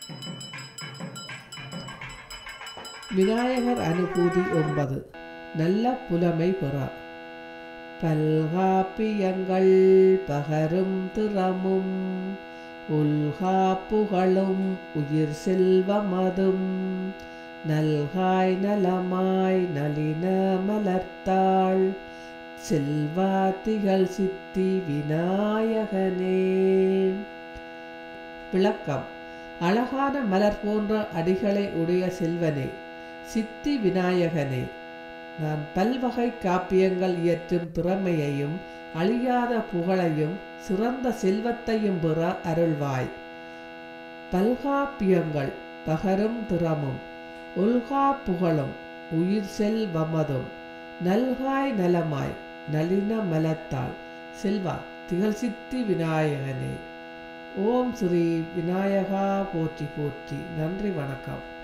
விநாயகர் அனுபூதி ஒன்பது நல்ல புலமை பெற பல்காப்பியங்கள் பகரும் திறமும் உள்காப்புகளும் உயிர் செல்வமதும் நல்காய் நலமாய் நளின மலர்த்தாள் செல்வாத்திகள் சித்தி விநாயகனே விளக்கம் அழகான மலர் போன்ற அடிகளை உடைய செல்வனே சித்தி விநாயகனே நான் பல்வகை காப்பியங்கள் இயற்றும் திறமையையும் அழியாத புகழையும் சிறந்த செல்வத்தையும் பெற அருள்வாய் பல்காப்பியங்கள் பகரும் திறமும் உல்கா புகழும் உயிர் செல்வமதும் நல்காய் நலமாய் நளின மலத்தாள் செல்வா திகழ் சித்தி விநாயகனே ஓம் ஸ்ரீ விநாயகா போற்றி போற்றி நன்றி வணக்கம்